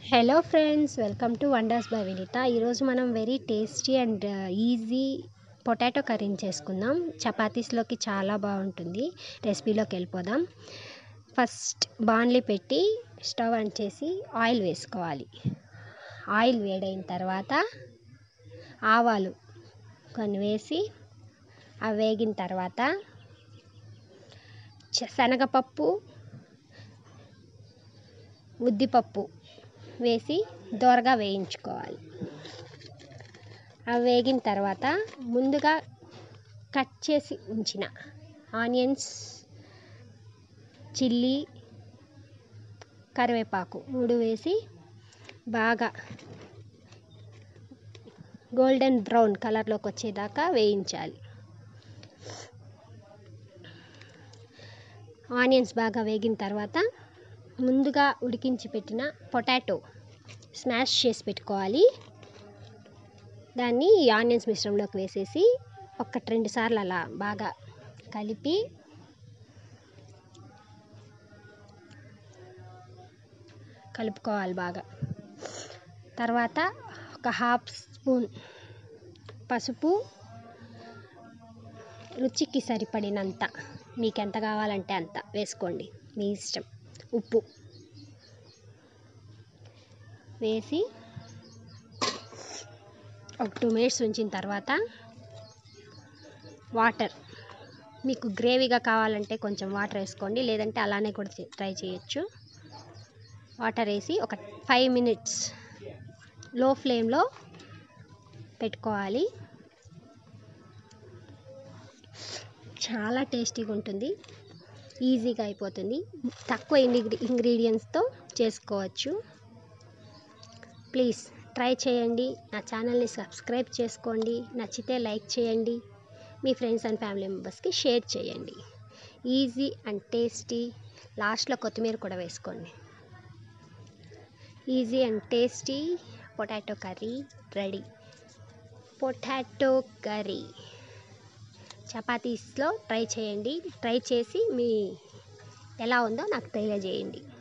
hello friends welcome to wonders by Vinitha ఈరోజు మనం very tasty and easy potato కర్రీని చేసుకుందాం చపాతీస్లోకి చాలా బాగుంటుంది రెసిపీలోకి వెళ్ళిపోదాం ఫస్ట్ బాన్లీ పెట్టి స్టవ్ ఆన్ చేసి ఆయిల్ వేసుకోవాలి ఆయిల్ వేడైన తర్వాత ఆవాలు కొన్ని వేసి అవి వేగిన తర్వాత చ- శనగపప్పు ఉద్దిపప్పు వేసి దోరగా వేయించుకోవాలి అవి వేగిన తర్వాత ముందుగా కట్ చేసి ఉంచిన ఆనియన్స్ చిల్లీ కరివేపాకు మూడు వేసి బాగా గోల్డెన్ బ్రౌన్ కలర్లోకి వచ్చేదాకా వేయించాలి ఆనియన్స్ బాగా వేగిన తర్వాత ముందుగా ఉడికించి పెట్టిన పొటాటో స్మాష్ చేసి పెట్టుకోవాలి దాన్ని ఈ ఆనియన్స్ మిశ్రమంలోకి వేసేసి ఒకటి రెండు సార్లు అలా బాగా కలిపి కలుపుకోవాలి బాగా తర్వాత ఒక హాఫ్ స్పూన్ పసుపు రుచికి సరిపడినంత మీకు ఎంత కావాలంటే అంత వేసుకోండి మీ ఇష్టం ఉప్పు వేసి ఒక టూ మినిట్స్ ఉంచిన తర్వాత వాటర్ మీకు గ్రేవీగా కావాలంటే కొంచెం వాటర్ వేసుకోండి లేదంటే అలానే కూడా చే- ట్రై చేయొచ్చు వాటర్ వేసి ఒక ఫైవ్ మినిట్స్ లో ఫ్లేమ్లో పెట్టుకోవాలి చాలా టేస్టీగా ఉంటుంది ఈజీగా అయిపోతుంది తక్కువ ఇంగ్రీ ఇంగ్రీడియంట్స్తో చేసుకోవచ్చు ప్లీజ్ ట్రై చేయండి నా ఛానల్ని సబ్స్క్రైబ్ చేసుకోండి నచ్చితే లైక్ చేయండి మీ ఫ్రెండ్స్ అండ్ ఫ్యామిలీ మెంబర్స్కి షేర్ చేయండి ఈజీ అండ్ టేస్టీ లాస్ట్లో కొత్తిమీర కూడా వేసుకోండి easy and tasty potato curry ready potato curry చపాతీస్లో ట్రై చేయండి ట్రై చేసి మీ ఎలా ఉందో నాకు తెలియజేయండి